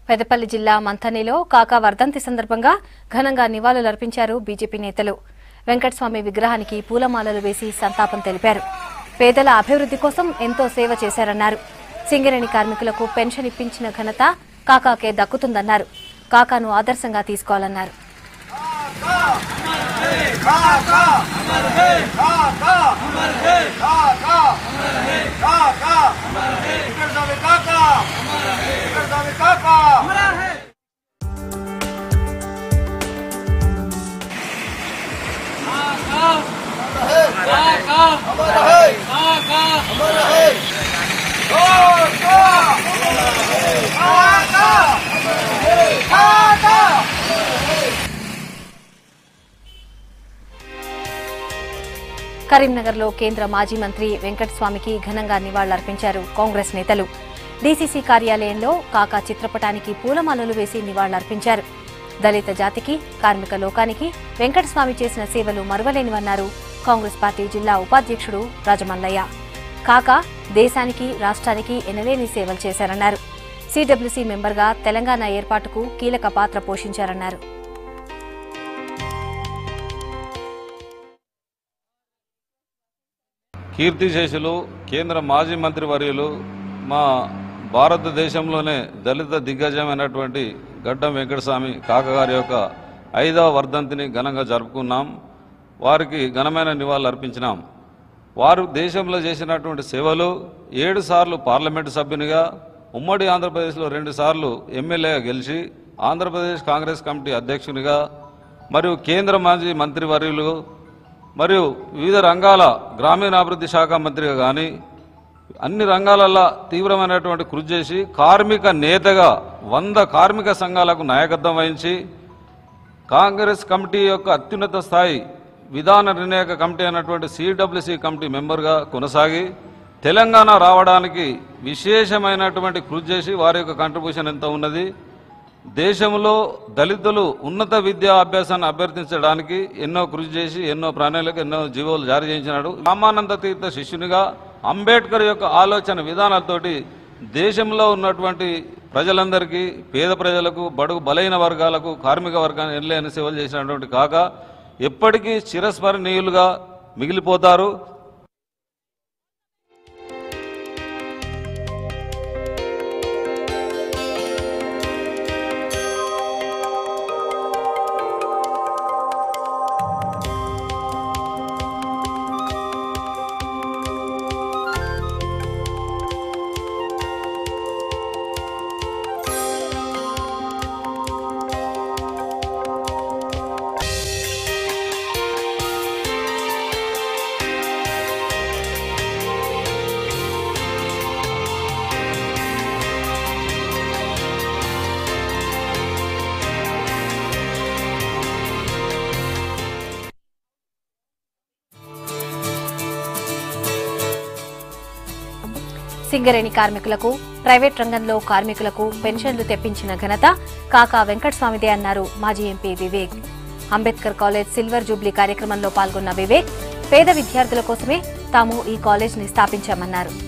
పెదపల్లి జిల్లా మంథనిలో కాకా వర్ధంతి సందర్భంగా ఘనంగా నివాళులర్పించారు బీజేపీ నేతలు వెంకటస్వామి విగ్రహానికి పూలమాలలు వేసి సంతాపం తెలిపారు పేదల అభివృద్ధి కోసం ఎంతో సేవ చేశారన్నారు సింగరేణి కార్మికులకు పెన్షన్ ఇప్పించిన ఘనత కాకాకే దక్కుతుందన్నారు కాకాను ఆదర్శంగా తీసుకోవాలన్నారు కరీంనగర్లో కేంద్ర మాజీ మంత్రి వెంకటస్వామికి ఘనంగా నివాళులర్పించారు కాంగ్రెస్ నేతలు డీసీసీ కార్యాలయంలో కాకా చిత్రపటానికి పూలమాలలు వేసి నివాళులర్పించారు దళిత జాతికి కార్మిక లోకానికి వెంకటస్వామి చేసిన సేవలు మరువలేనివన్నారు కాంగ్రెస్ పార్టీ జిల్లా ఉపాధ్యక్షుడు రాజమల్లయ్య కాకా దేశానికి రాష్ట్రానికి ఎనలేని సేవలు చేశారన్నారు సిడబ్ల్యూసీ మెంబర్గా తెలంగాణ ఏర్పాటుకు కీలక పాత్ర పోషించారన్నారు కీర్తిశేషులు కేంద్ర మాజీ మంత్రి వర్యులు మా భారతదేశంలోనే దళిత దిగ్గజమైనటువంటి గడ్డం వెంకటస్వామి కాకగారి యొక్క ఐదవ వర్ధంతిని ఘనంగా జరుపుకున్నాం వారికి ఘనమైన నివాళులు అర్పించినాం వారు దేశంలో చేసినటువంటి సేవలు ఏడు సార్లు పార్లమెంటు సభ్యునిగా ఉమ్మడి ఆంధ్రప్రదేశ్లో రెండు సార్లు ఎమ్మెల్యేగా గెలిచి ఆంధ్రప్రదేశ్ కాంగ్రెస్ కమిటీ అధ్యక్షునిగా మరియు కేంద్ర మాజీ మంత్రివర్యులు మరియు వివిధ రంగాల గ్రామీణాభివృద్ధి శాఖ మంత్రిగా కానీ అన్ని రంగాలలో తీవ్రమైనటువంటి కృషి చేసి కార్మిక నేతగా వంద కార్మిక సంఘాలకు నాయకత్వం వహించి కాంగ్రెస్ కమిటీ యొక్క అత్యున్నత స్థాయి విధాన నిర్ణయక కమిటీ అయినటువంటి సిడబ్ల్యూసి కమిటీ మెంబర్గా కొనసాగి తెలంగాణ రావడానికి విశేషమైనటువంటి కృషి చేసి వారి యొక్క కంట్రిబ్యూషన్ ఎంత ఉన్నది దేశంలో దళితులు ఉన్నత విద్యా అభ్యాసాన్ని అభ్యర్థించడానికి ఎన్నో కృషి చేసి ఎన్నో ప్రణాళికలు ఎన్నో జీవోలు జారీ చేయించినాడు రామానంద తీర్థ శిష్యునిగా అంబేద్కర్ యొక్క ఆలోచన విధానాలతోటి దేశంలో ఉన్నటువంటి ప్రజలందరికీ పేద ప్రజలకు బడుగు బలైన వర్గాలకు కార్మిక వర్గాన్ని ఎనలేని సేవలు చేసినటువంటి కాక ఎప్పటికీ చిరస్మరణీయులుగా మిగిలిపోతారు సింగరేణి కార్మికులకు ప్రైవేట్ రంగంలో కార్మికులకు పెన్షన్లు తెప్పించిన ఘనత కాకా వెంకటస్వామిదే అన్నారు మాజీ MP Vivek Ambedkar college silver jubilee కార్యక్రమంలో పాల్గొన్న వివేక్ పేద విద్యార్థుల కోసమే తాము ఈ కాలేజ్ ని స్థాపించామన్నారు